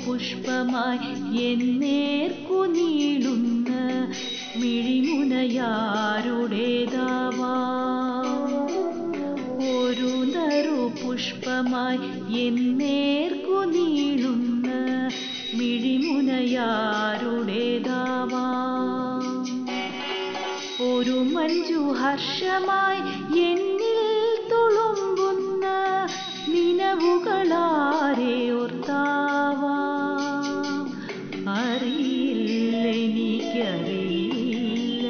പുഷ്പമായി എന്നേർക്കു നീളുന്ന മിഴിമുനയാരുടേതാവാ ഒരു നറു പുഷ്പമായി എന്നേർക്കു നീളുന്ന മിഴിമുനയാരുടേതാവാ ഒരു മഞ്ജു ഹർഷമായി എന്നിൽ തുളുമ്പുന്ന നിനവുകളാരെ ഓർത്താവാ അറിയില്ല എനിക്കറിയില്ല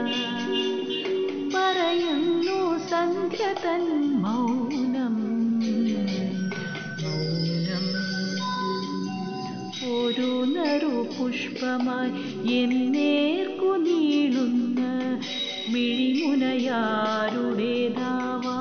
പറയുന്നു സന്ധ്യ തൻ മൗനം മൗനം ഒരു നറു പുഷ്പമായി എന്നേർക്കു നീളുന്ന മിഴിമുനയാരുടേതാവാ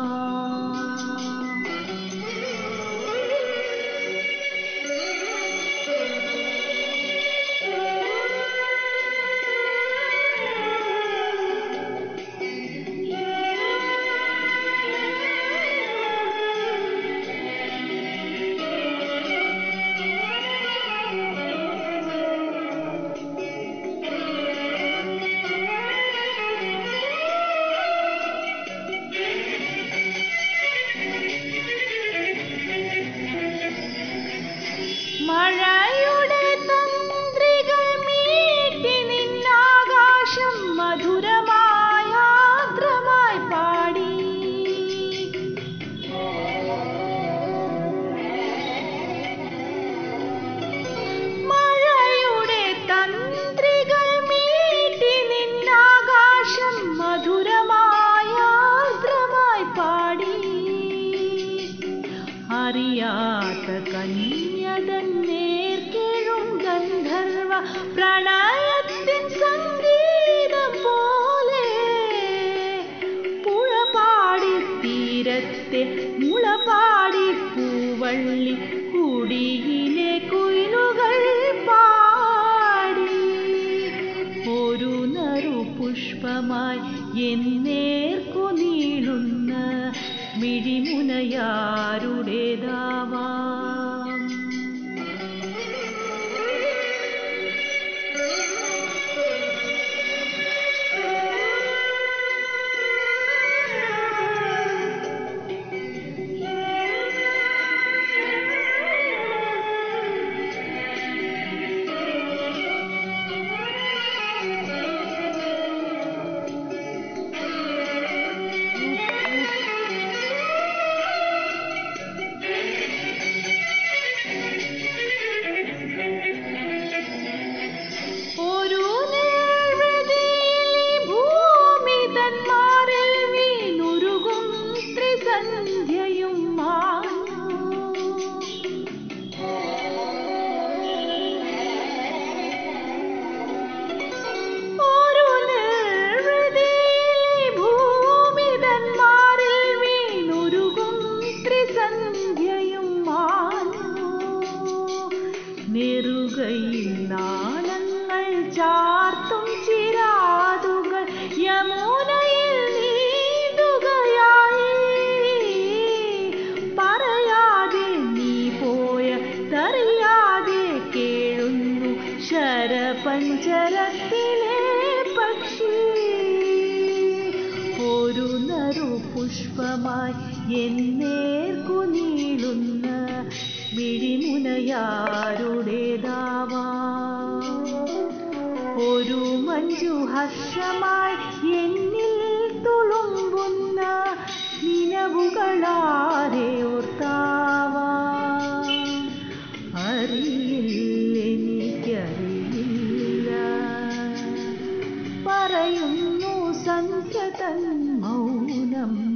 മഴയുടെ തന്ത്രികൾ മീട്ടി നിന്നാകാശം മധുരമായ ആർദ്രമായി പാടി മഴയുടെ തന്ത്രികൾ മീട്ടി നിന്നാകാശം മധുരമായ ആർദ്രമായി പാടി അറിയാത്ത കന്യതൻ നേർക്കേഴും ഗന്ധർവ പ്രണയത്തിൻ സംഗീതം പോലെ പുഴപാടി തീരത്തെ മുളപാടി പൂവള്ളി കുടിയിലെ കുയിലുകൾ പാടി ഒരു നറു പുഷ്പമായി എന്നേർക്കു നീളുന്ന മിഴിമുനയാരുടേതാവാം ഒരു നേർവൃതിയിൽ ഭൂമി തന്മാറിൽ വീണുരുകും ത്രിസന്ധ്യയും മാഞ്ഞു ഒരു നിർവൃതിയിൽ ഭൂമി തന്മാറിൽ വീണുരുകും ത്രിസന്ധ്യയും മാഞ്ഞു നെറുകയിൽ നാളങ്ങൾ ചാർത്തും ചിരാതുകൾ യമുനയിൽ നീന്തുകയായി പറയാതെ നീ പോയ തറിയാതെ കേഴുന്നു ശരപഞ്ചരത്തിലെ പക്ഷി ഒരു നറു പുഷ്പമായി എന്നേർക്കു നീളുന്ന മിഴിമുനയാരുടേതാവാ ഒരു മഞ്ജു ഹർഷമായി എന്നിൽ തുളുമ്പുന്ന നിലവുകളാരെ ഓർത്താവാ അറിയില്ല എനിക്കറിയില്ല പറയുന്നു സന്ധ്യ തൻ മൗനം